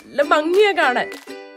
നല്ല ഭംഗിയാ കാണാൻ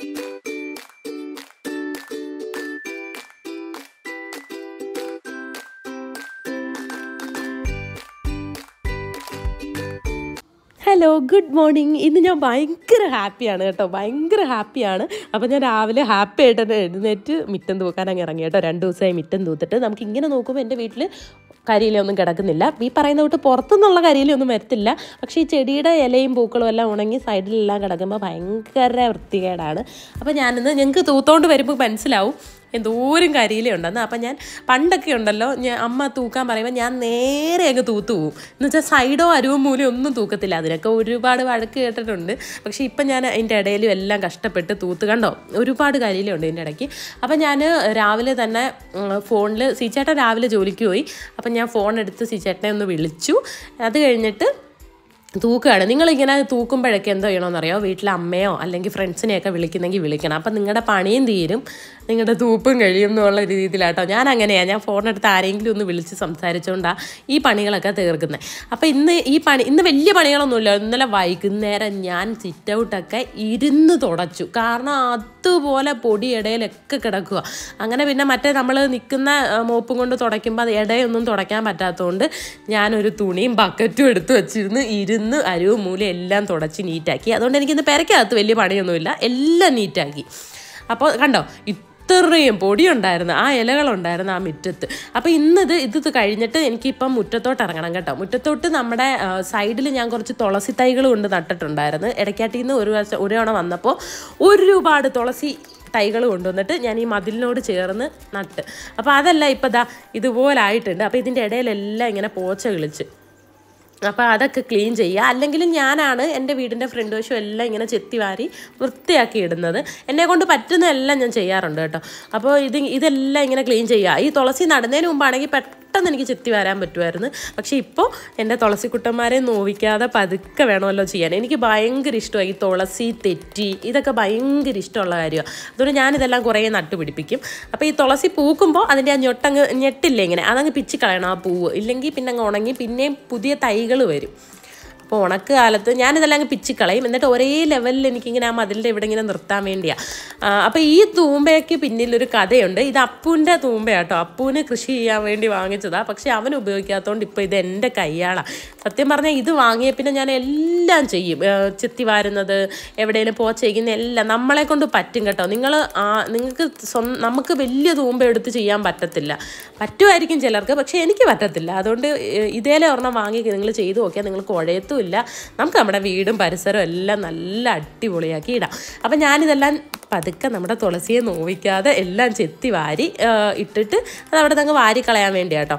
ഹലോ ഗുഡ് മോർണിംഗ് ഇന്ന് ഞാൻ ഭയങ്കര ഹാപ്പിയാണ് കേട്ടോ ഭയങ്കര ഹാപ്പിയാണ് അപ്പോൾ ഞാൻ രാവിലെ ഹാപ്പി ആയിട്ട് തന്നെ എഴുന്നേറ്റ് മിറ്റം തൂക്കാൻ അങ്ങ് ഇറങ്ങി കേട്ടോ രണ്ട് ദിവസമായി മിറ്റം തൂത്തിട്ട് നമുക്ക് ഇങ്ങനെ നോക്കുമ്പോൾ എൻ്റെ വീട്ടിൽ കരിയിലൊന്നും കിടക്കുന്നില്ല ഈ പറയുന്ന തൊട്ട് പുറത്തുനിന്നുള്ള കരിയിലൊന്നും വരത്തില്ല പക്ഷേ ഈ ചെടിയുടെ ഇലയും പൂക്കളും എല്ലാം ഉണങ്ങി സൈഡിലെല്ലാം കിടക്കുമ്പോൾ ഭയങ്കര വൃത്തികേടാണ് അപ്പോൾ ഞാനിന്ന് ഞങ്ങൾക്ക് തൂത്തോണ്ട് വരുമ്പോൾ മനസ്സിലാവും എന്തോരം കരിയിലുണ്ടെന്ന് അപ്പം ഞാൻ പണ്ടൊക്കെ ഉണ്ടല്ലോ ഞാൻ അമ്മ തൂക്കാൻ പറയുമ്പോൾ ഞാൻ നേരെ അങ്ങ് തൂത്തു പോവും എന്ന് വെച്ചാൽ സൈഡോ അരുവോ മൂലോ ഒന്നും തൂക്കത്തില്ല അതിനൊക്കെ ഒരുപാട് വഴക്ക് കേട്ടിട്ടുണ്ട് പക്ഷേ ഇപ്പം ഞാൻ അതിൻ്റെ ഇടയിലും എല്ലാം കഷ്ടപ്പെട്ട് തൂത്ത് കണ്ടോ ഒരുപാട് കരിയിലുണ്ട് ഇതിൻ്റെ ഇടയ്ക്ക് അപ്പം ഞാൻ രാവിലെ തന്നെ ഫോണിൽ സീച്ചേട്ടൻ രാവിലെ ജോലിക്ക് പോയി അപ്പം ഞാൻ ഫോൺ എടുത്ത് സീച്ചേട്ടനെ ഒന്ന് വിളിച്ചു അത് കഴിഞ്ഞിട്ട് തൂക്കുകയാണ് നിങ്ങളിങ്ങനെ തൂക്കുമ്പോഴൊക്കെ എന്തോ ചെയ്യണമെന്നറിയോ വീട്ടിലെ അമ്മയോ അല്ലെങ്കിൽ ഫ്രണ്ട്സിനെയൊക്കെ വിളിക്കുന്നെങ്കിൽ വിളിക്കണം അപ്പം നിങ്ങളുടെ പണിയും തീരും നിങ്ങളുടെ തൂപ്പും കഴിയും എന്നുള്ള രീതിയിലാട്ടോ ഞാൻ അങ്ങനെയാണ് ഞാൻ ഫോണെടുത്ത് ആരെങ്കിലും ഒന്ന് വിളിച്ച് സംസാരിച്ചുകൊണ്ടാണ് ഈ പണികളൊക്കെ തീർക്കുന്നത് അപ്പോൾ ഇന്ന് ഈ പണി ഇന്ന് വലിയ പണികളൊന്നുമില്ല ഇന്നലെ വൈകുന്നേരം ഞാൻ സിറ്റ് ഔട്ടൊക്കെ ഇരുന്ന് തുടച്ചു കാരണം അതുപോലെ പൊടി ഇടയിലൊക്കെ കിടക്കുക അങ്ങനെ പിന്നെ മറ്റേ നമ്മൾ നിൽക്കുന്ന ആ, മോപ്പും കൊണ്ട് തുടയ്ക്കുമ്പോൾ അത് ഇടയൊന്നും തുടയ്ക്കാൻ പറ്റാത്തതുകൊണ്ട് ഞാനൊരു തുണിയും ബക്കറ്റും എടുത്ത് വെച്ചിരുന്ന് ഇരുന്ന് അരുവും മൂലയും എല്ലാം തുടച്ച് നീറ്റാക്കി അതുകൊണ്ട് എനിക്കിന്ന് പെരക്കകത്ത് വലിയ പണിയൊന്നുമില്ല എല്ലാം നീറ്റാക്കി അപ്പോൾ കണ്ടോ ഇത്രയും പൊടിയുണ്ടായിരുന്നു ആ ഇലകളുണ്ടായിരുന്നു ആ മുറ്റത്ത് അപ്പോൾ ഇന്നത് ഇത് കഴിഞ്ഞിട്ട് എനിക്കിപ്പം മുറ്റത്തോട്ട് ഇറങ്ങണം കേട്ടോ മുറ്റത്തോട്ട് നമ്മുടെ സൈഡിൽ ഞാൻ കുറച്ച് തുളസി തൈകൾ കൊണ്ട് നട്ടിട്ടുണ്ടായിരുന്നു ഇടയ്ക്കാട്ടിൽ നിന്ന് ഒരു വർഷം ഒരു തവണ വന്നപ്പോൾ ഒരുപാട് തുളസി തൈകൾ കൊണ്ടുവന്നിട്ട് ഞാൻ ഈ മതിലിനോട് ചേർന്ന് നട്ട് അപ്പോൾ അതല്ല ഇപ്പോൾ ദാ ഇതുപോലായിട്ടുണ്ട് അപ്പോൾ ഇതിൻ്റെ ഇടയിലെല്ലാം ഇങ്ങനെ പോച്ച കിളിച്ച് അപ്പോൾ അതൊക്കെ ക്ലീൻ ചെയ്യുക അല്ലെങ്കിലും ഞാനാണ് എൻ്റെ വീടിൻ്റെ ഫ്രണ്ട് വശം എല്ലാം ഇങ്ങനെ ചെത്തി വാരി വൃത്തിയാക്കി ഇടുന്നത് എന്നെ കൊണ്ട് പറ്റുന്ന എല്ലാം ഞാൻ ചെയ്യാറുണ്ട് കേട്ടോ അപ്പോൾ ഇത് ഇതെല്ലാം ഇങ്ങനെ ക്ലീൻ ചെയ്യുക ഈ തുളസി നടുന്നതിന് മുമ്പാണെങ്കിൽ പെട്ടെന്ന് എനിക്ക് ചെത്തി വരാൻ പറ്റുമായിരുന്നു പക്ഷേ ഇപ്പോൾ എൻ്റെ തുളസിക്കുട്ടന്മാരെ നോവിക്കാതെ പതുക്കെ വേണമല്ലോ ചെയ്യാൻ എനിക്ക് ഭയങ്കര ഇഷ്ടമായി ഈ തുളസി തെറ്റി ഇതൊക്കെ ഭയങ്കര ഇഷ്ടമുള്ള കാര്യമാണ് അതുകൊണ്ട് ഞാനിതെല്ലാം കുറേ നട്ടുപിടിപ്പിക്കും അപ്പോൾ ഈ തുളസി പൂക്കുമ്പോൾ അതിൻ്റെ ആ ഞൊട്ടങ്ങ് ഞെട്ടില്ലേ ഇങ്ങനെ അതങ്ങ് പിച്ചി കളയണം ആ പൂവ് ഇല്ലെങ്കിൽ പിന്നെ അങ്ങ് ഉണങ്ങി പിന്നെയും പുതിയ തൈകൾ വരും അപ്പോൾ ഉണക്ക് കാലത്ത് ഞാനിതെല്ലാം അങ്ങ് പിച്ചിക്കളയും എന്നിട്ട് ഒരേ ലെവലിൽ എനിക്കിങ്ങനെ ആ മതിലിൻ്റെ ഇവിടെ ഇങ്ങനെ നിർത്താൻ വേണ്ടിയാണ് അപ്പോൾ ഈ തൂമ്പയ്ക്ക് പിന്നിലൊരു കഥയുണ്ട് ഇത് അപ്പൂൻ്റെ തൂമ്പയാട്ടോ അപ്പൂന് കൃഷി ചെയ്യാൻ വേണ്ടി വാങ്ങിച്ചതാണ് പക്ഷേ അവൻ ഉപയോഗിക്കാത്തതുകൊണ്ട് ഇപ്പോൾ ഇത് എൻ്റെ കയ്യാളാണ് സത്യം പറഞ്ഞാൽ ഇത് വാങ്ങിയ പിന്നെ ഞാൻ എല്ലാം ചെയ്യും ആ, ചെത്തി വാരുന്നത് എവിടെയെങ്കിലും പോച്ചയ്ക്കുന്ന എല്ലാം നമ്മളെ കൊണ്ട് പറ്റും കേട്ടോ നിങ്ങൾ നിങ്ങൾക്ക് സ്വന്തം നമുക്ക് വലിയ തൂമ്പ എടുത്ത് ചെയ്യാൻ പറ്റത്തില്ല പറ്റുമായിരിക്കും ചിലർക്ക് പക്ഷേ എനിക്ക് പറ്റത്തില്ല അതുകൊണ്ട് ഏഹ്, ഇതേലെ ഒരെണ്ണം വാങ്ങി നിങ്ങൾ ചെയ്തു നോക്കിയാൽ നിങ്ങൾ കുഴയത്തുമില്ല നമുക്ക് നമ്മുടെ വീടും പരിസരവും എല്ലാം നല്ല അടിപൊളിയാക്കി ഇടാം അപ്പം ഞാനിതെല്ലാം പതുക്കെ നമ്മുടെ തുളസിയെ നോവിക്കാതെ എല്ലാം ചെത്തി വാരി ഏഹ്, ഇട്ടിട്ട് അത് അവിടെ നിന്ന് വാരി കളയാൻ വേണ്ടിയാട്ടോ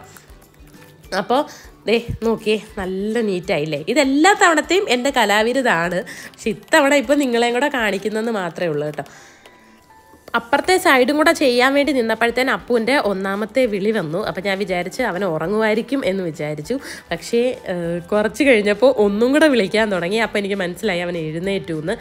അപ്പോൾ ദേ നോക്കിയേ നല്ല നീറ്റായില്ലേ ഇതെല്ലാ തവണത്തെയും എൻ്റെ കലാവിരുതാണ് പക്ഷെ ഇത്തവണ ഇപ്പം നിങ്ങളെയും കൂടെ കാണിക്കുന്നതെന്ന് മാത്രമേ ഉള്ളൂ കേട്ടോ അപ്പുറത്തെ സൈഡും കൂടെ ചെയ്യാൻ വേണ്ടി നിന്നപ്പോഴത്തേന് അപ്പുവിൻ്റെ ഒന്നാമത്തെ വിളി വന്നു അപ്പം ഞാൻ വിചാരിച്ച് അവൻ ഉറങ്ങുമായിരിക്കും എന്ന് വിചാരിച്ചു പക്ഷേ ഏഹ്, കുറച്ച് കഴിഞ്ഞപ്പോൾ ഒന്നും കൂടെ വിളിക്കാൻ തുടങ്ങി അപ്പം എനിക്ക് മനസ്സിലായി അവൻ എഴുന്നേറ്റു എന്ന്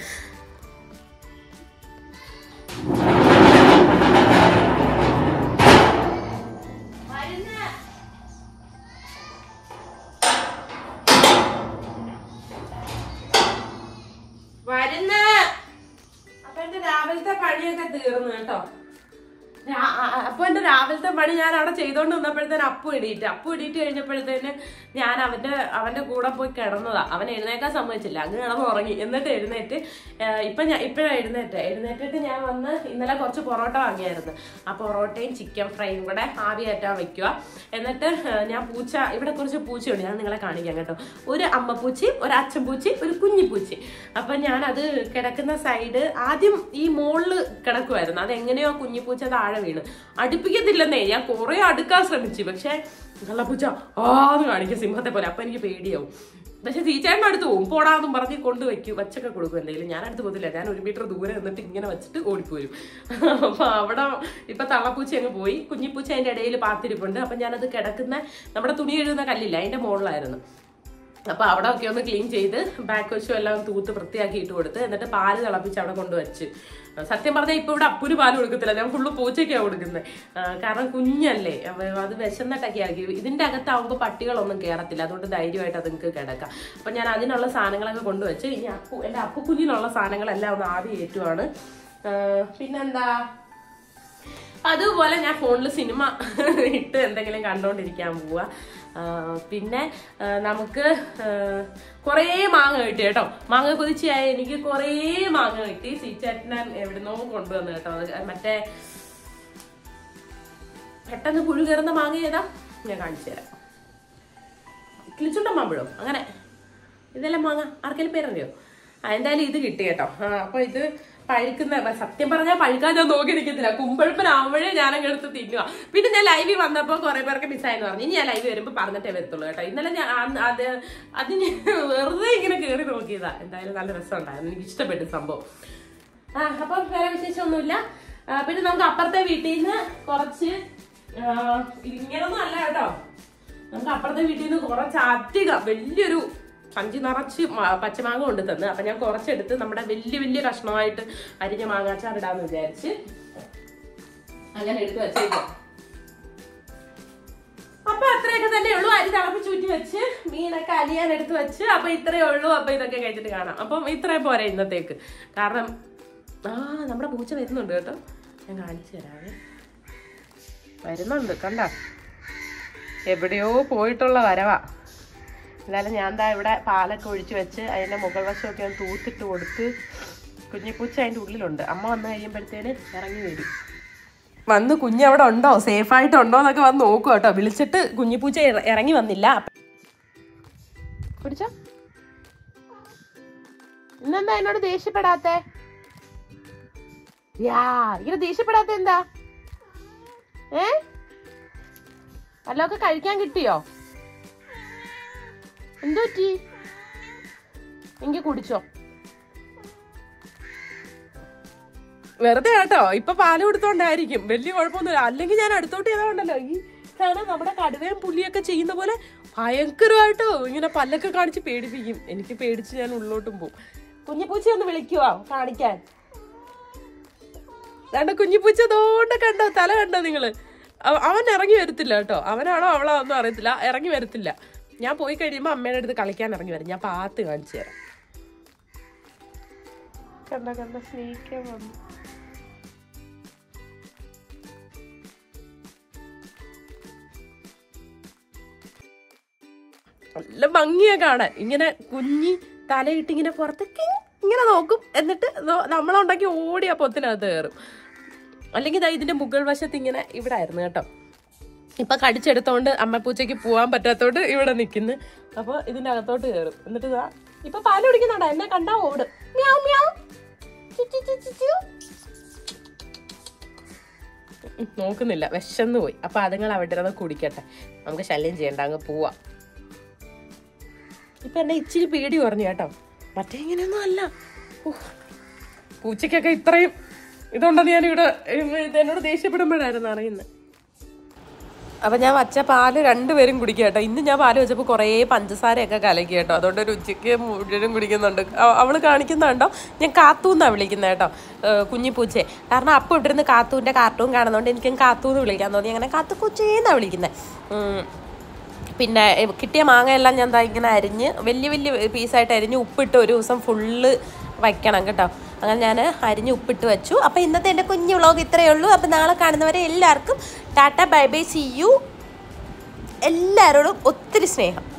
വരുന്ന അപ്പൊ എന്റെ രാവിലത്തെ പണിയൊക്കെ തീർന്നു കേട്ടോ രാ- ആ- ആ- അപ്പൊ എന്റെ രാവിലത്തെ പണി ഞാൻ അവിടെ ചെയ്തോണ്ട് നിന്നപ്പോഴത്തേന് അപ്പു ഇടിയിട്ട് അപ്പു ഇടിയിട്ട് കഴിഞ്ഞപ്പോഴത്തേന് ഞാൻ അവന്റെ അവന്റെ കൂടെ പോയി കിടന്നതാ അവൻ എഴുന്നേക്കാൻ സമ്മതിച്ചില്ല അങ്ങ് കിടന്ന് ഉറങ്ങി എന്നിട്ട് എഴുന്നേറ്റ് ഏഹ്, ഇപ്പൊ ഞാൻ ഇപ്പഴാ എഴുന്നേറ്റ് എഴുന്നേറ്റിട്ട് ഞാൻ വന്ന് ഇന്നലെ കുറച്ച് പൊറോട്ട വാങ്ങിയായിരുന്നു ആ പൊറോട്ടയും ചിക്കൻ ഫ്രൈയും കൂടെ ആവി കയറ്റാൻ വെക്കുക എന്നിട്ട് ഏഹ്, ഞാൻ പൂച്ച ഇവിടെ കുറച്ച് പൂച്ചയുണ്ട് ഞാൻ നിങ്ങളെ കാണിക്കാം കേട്ടോ ഒരു അമ്മപ്പൂച്ചയും ഒരു അച്ഛൻപൂച്ചയും ഒരു കുഞ്ഞിപ്പൂച്ചി അപ്പൊ ഞാൻ അത് കിടക്കുന്ന സൈഡ് ആദ്യം ഈ മോളില് കിടക്കുമായിരുന്നു അത് എങ്ങനെയോ ആ കുഞ്ഞിപ്പൂച്ച താഴെ വീണ് അടുപ്പിക്കത്തില്ലെന്നേ ഞാൻ കുറെ അടുക്കാൻ ശ്രമിച്ചു പക്ഷെ കള്ളപ്പൂച്ച ആന്ന് കാണിക്കും സിംഹത്തെ പോലെ അപ്പൊ എനിക്ക് പേടിയാവും പക്ഷെ തീച്ചേട്ടൻ്റെ അടുത്ത് പോകും പോടാന്നും പറഞ്ഞ് കൊണ്ടുവയ്ക്കും വച്ചൊക്കെ കൊടുക്കും എന്തെങ്കിലും ഞാൻ അടുത്ത് പോകത്തില്ല ഞാൻ ഒരു മീറ്റർ ദൂരെ നിന്നിട്ട് ഇങ്ങനെ വെച്ചിട്ട് ഓടിപ്പോരും അപ്പൊ അവിടെ ഇപ്പൊ തള്ളപ്പൂച്ച അങ്ങ് പോയി കുഞ്ഞിപ്പൂച്ച അതിന്റെ ഇടയിൽ പാത്തിരിപ്പുണ്ട് അപ്പൊ ഞാനത് കിടക്കുന്ന നമ്മുടെ തുണി എഴുതുന്ന കല്ലില്ല അതിന്റെ മുകളിലായിരുന്നു അപ്പൊ അവിടെ ഒക്കെ ഒന്ന് ക്ലീൻ ചെയ്ത് ബാക്ക് വശം എല്ലാം തൂത്ത് വൃത്തിയാക്കി ഇട്ട് കൊടുത്ത് എന്നിട്ട് പാല് തിളപ്പിച്ച് അവിടെ കൊണ്ടുവച്ച് സത്യം പറഞ്ഞാൽ ഇപ്പൊ ഇവിടെ അപ്പുന് പാല് കൊടുക്കത്തില്ല ഞാൻ ഫുള്ള് പൂച്ചയ്ക്കാണ് കൊടുക്കുന്നത് കാരണം കുഞ്ഞല്ലേ അപ്പൊ അത് വിശന്നിട്ടൊക്കെ ആക്കി ഇതിന്റെ അകത്താവുമ്പോൾ പട്ടികളൊന്നും കയറത്തില്ല അതുകൊണ്ട് ധൈര്യമായിട്ട് അത് നിങ്ങൾക്ക് കിടക്കാം അപ്പൊ ഞാൻ അതിനുള്ള സാധനങ്ങളൊക്കെ കൊണ്ടുവച്ച് ഇനി അപ്പു എന്റെ അപ്പു കുഞ്ഞിനുള്ള സാധനങ്ങളെല്ലാം ഒന്ന് ആവി ഏറ്റുവാണ് ആ, പിന്നെന്താ അതുപോലെ ഞാൻ ഫോണിൽ സിനിമ ഇട്ട് എന്തെങ്കിലും കണ്ടോണ്ടിരിക്കാൻ പോവാ ആ, പിന്നെ ആ, നമുക്ക് ആ, കുറേ മാങ്ങ കിട്ടി കേട്ടോ മാങ്ങ കൊതിച്ചായ എനിക്ക് കുറേ മാങ്ങ കിട്ടി സീച്ചേട്ടൻ എവിടുന്നോ കൊണ്ടുവന്നു കേട്ടോ അത് മറ്റേ പെട്ടെന്ന് പുഴു കയറുന്ന മാങ്ങ ഏതാ ഞാൻ കാണിച്ചു തരാം കിളിച്ചുണ്ട മാമ്പഴം അങ്ങനെ ഇതെല്ലാം മാങ്ങ ആർക്കെങ്കിലും പേരറിയോ ആ എന്തായാലും ഇത് കിട്ടി കേട്ടോ ആ അപ്പൊ ഇത് പഴുക്കുന്ന സത്യം പറഞ്ഞാൽ പഴുക്കാൻ ഞാൻ നോക്കി നിൽക്കത്തില്ല കുമ്പഴപ്പനാവുമ്പോഴേ ഞാനങ്ങ് എടുത്ത് തിന്നുക പിന്നെ ഞാൻ ലൈവിൽ വന്നപ്പോൾ കുറെ പേർക്ക് മിസ്സായെന്ന് പറഞ്ഞു ഇനി ഞാൻ ലൈവ് വരുമ്പോൾ പറഞ്ഞിട്ടേ വരത്തുള്ളൂ കേട്ടോ ഇന്നലെ ഞാൻ ആ- അത് അത് ഞാൻ വെറുതെ ഇങ്ങനെ കയറി നോക്കിയതാ എന്തായാലും നല്ല രസമുണ്ടായിരുന്നു എനിക്ക് ഇഷ്ടപ്പെട്ടു സംഭവം ആ അപ്പൊ വേറെ വിശേഷമൊന്നുമില്ല ആ, പിന്നെ നമുക്ക് അപ്പുറത്തെ വീട്ടിൽ നിന്ന് കുറച്ച് ആ, ഇങ്ങനൊന്നും അല്ല കേട്ടോ നമുക്ക് അപ്പുറത്തെ വീട്ടിൽ നിന്ന് കുറച്ച് അധികം വലിയൊരു പഞ്ചി നിറച്ച് മ- പച്ചമാങ്ങ കൊണ്ട് തന്ന് അപ്പൊ ഞാൻ കുറച്ചെടുത്ത് നമ്മുടെ വലിയ വലിയ കഷ്ണമായിട്ട് അരിഞ്ഞ മാങ്ങാച്ചാർ ഇടാന്ന് വിചാരിച്ച് അങ്ങനെ എടുത്ത് വെച്ചേക്കാം അപ്പൊ അത്രയൊക്കെ തന്നെ ഉള്ളൂ അരി തിളപ്പിച്ച് ചൂറ്റി വെച്ച് മീനൊക്കെ അലിയാൻ എടുത്ത് വെച്ച് അപ്പൊ ഇത്രയേ ഉള്ളൂ അപ്പൊ ഇതൊക്കെ കഴിച്ചിട്ട് കാണാം അപ്പം ഇത്രയും പോരെ ഇന്നത്തേക്ക് കാരണം ആ നമ്മുടെ പൂച്ച വരുന്നുണ്ട് കേട്ടോ ഞാൻ കാണിച്ചു തരാവേ വരുന്നുണ്ട് കണ്ട എവിടെയോ പോയിട്ടുള്ള വരവാ എന്തായാലും ഞാൻ ദാ ഇവിടെ പാലൊക്കെ ഒഴിച്ച് വെച്ച് അതിന്റെ മുകൾ വശമൊക്കെ ഒന്ന് തൂത്തിട്ട് കൊടുത്ത് കുഞ്ഞിപ്പൂച്ച അതിന്റെ ഉള്ളിലുണ്ട് അമ്മ വന്നു കഴിയുമ്പോഴത്തേന് ഇറങ്ങി വരും വന്ന് കുഞ്ഞ് അവിടെ ഉണ്ടോ സേഫ് ആയിട്ട് ഉണ്ടോ എന്നൊക്കെ വന്ന് നോക്കും കേട്ടോ വിളിച്ചിട്ട് കുഞ്ഞിപ്പൂച്ച ഇറ- ഇറങ്ങി വന്നില്ല പിടിച്ചോ ഇന്നെന്താ എന്നോട് ദേഷ്യപ്പെടാത്തെ യാ ഇങ്ങനെ ദേഷ്യപ്പെടാത്ത എന്താ ഏ വല്ലതൊക്കെ കഴിക്കാൻ കിട്ടിയോ എന്തോ പറ്റി എങ്കിൽ കുടിച്ചോ വെറുതെ കേട്ടോ ഇപ്പൊ പാല് കൊടുത്തോണ്ടായിരിക്കും വലിയ കുഴപ്പമൊന്നുമില്ല അല്ലെങ്കിൽ ഞാൻ അടുത്തോട്ട് ചെയ്തോണ്ടല്ലോ ഈ കാരണം നമ്മുടെ കടുവയും പുലിയൊക്കെ ചെയ്യുന്ന പോലെ ഭയങ്കരമായിട്ടോ ഇങ്ങനെ പല്ലൊക്കെ കാണിച്ച് പേടിപ്പിക്കും എനിക്ക് പേടിച്ച് ഞാൻ ഉള്ളോട്ടും പോകും കുഞ്ഞിപ്പൂച്ച ഒന്ന് വിളിക്കുവാ കാണിക്കാൻ രണ്ട് കുഞ്ഞിപ്പൂച്ച തോണ്ട കണ്ടോ തല കണ്ടോ നിങ്ങള് അവ- അവൻ ഇറങ്ങി വരത്തില്ല കേട്ടോ അവനാണോ അവളോ ഒന്നും അറിയത്തില്ല ഇറങ്ങി വരത്തില്ല ഞാൻ പോയി കഴിയുമ്പോ അമ്മയുടെ അടുത്ത് കളിക്കാൻ ഇറങ്ങി വരും ഞാൻ പാത്ത് കാണിച്ചു തരാം കണ്ട കണ്ട സ്നേഹിക്കാൻ വന്നു നല്ല ഭംഗിയാ കാണാൻ ഇങ്ങനെ കുഞ്ഞി തലയിട്ട് ഇങ്ങനെ പുറത്തേക്ക് ഇങ്ങനെ നോക്കും എന്നിട്ട് നോ- നമ്മളുണ്ടാക്കി ഓടി ആ പൊത്തിനകത്ത് കയറും അല്ലെങ്കിൽ ദാ ഇതിന്റെ മുകൾ വശത്ത് ഇങ്ങനെ ഇവിടെ ആയിരുന്നു കേട്ടോ ഇപ്പൊ കടിച്ചെടുത്തോണ്ട് അമ്മപ്പൂച്ചയ്ക്ക് പോവാൻ പറ്റാത്തോണ്ട് ഇവിടെ നിൽക്കുന്നു അപ്പൊ ഇതിന്റെ അകത്തോട്ട് കയറും എന്നിട്ട് ഇതാ ഇപ്പൊ പാല് കുടിക്കുന്നുണ്ടോ എന്നെ കണ്ടാ ഓടും മ്യാവ് മ്യാവ്. ചു ചു ചു ചു ചു. ഉം, നോക്കുന്നില്ല വിശന്ന് പോയി അപ്പൊ അതുങ്ങൾ അവിടെ ഇരുന്ന് കുടിക്കട്ടെ നമുക്ക് ശല്യം ചെയ്യണ്ട അങ്ങ് പോവാ ഇപ്പൊ എന്നെ ഇച്ചിരി പേടി കുറഞ്ഞു കേട്ടോ മറ്റേ ഇങ്ങനെയൊന്നും അല്ല ഉഹ്. പൂച്ചയ്ക്കൊക്കെ ഇത്രയും ഇതുണ്ടെന്ന് ഞാനിവിടെ ഉം, ഇത് എന്നോട് ദേഷ്യപ്പെടുമ്പോഴായിരുന്നു അറിയുന്നത് അപ്പൊ ഞാൻ വച്ച പാല് രണ്ടുപേരും കുടിക്കുക കേട്ടോ ഇന്ന് ഞാൻ പാല് വെച്ചപ്പോൾ കുറേ പഞ്ചസാരയൊക്കെ കലക്കി കേട്ടോ അതുകൊണ്ട് ഒരു ഉച്ചയ്ക്ക് മുഴുവനും കുടിക്കുന്നുണ്ട് അവ- അവള് കാണിക്കുന്നുണ്ടോ ഞാൻ കാത്തൂന്നാ വിളിക്കുന്നത് കേട്ടോ ഏഹ് കുഞ്ഞിപ്പൂച്ചയെ കാരണം അപ്പം ഇട്ടിരുന്ന് കാത്തൂൻ്റെ കാർട്ടൂൺ കാണുന്നതുകൊണ്ട് എനിക്കും കാത്തൂന്ന് വിളിക്കാൻ തോന്നി അങ്ങനെ കാത്തു പൂച്ചേന്നാ വിളിക്കുന്നത് പിന്നെ ഏ, കിട്ടിയ മാങ്ങയെല്ലാം ഞാൻ ദാ ഇങ്ങനെ അരിഞ്ഞ് വലിയ വലിയ പീസായിട്ട് അരിഞ്ഞ് ഉപ്പിട്ട് ഒരു ദിവസം ഫുള്ള് വയ്ക്കണം കേട്ടോ അങ്ങനെ ഞാൻ അരിഞ്ഞ് ഉപ്പിട്ട് വെച്ചു അപ്പോൾ ഇന്നത്തെ എൻ്റെ കുഞ്ഞു വ്ളോഗ് ഇത്രയേ ഉള്ളൂ അപ്പോൾ നാളെ കാണുന്നവരെ എല്ലാവർക്കും tata bye bye see you എല്ലാവരോടും ഒത്തിരി സ്നേഹം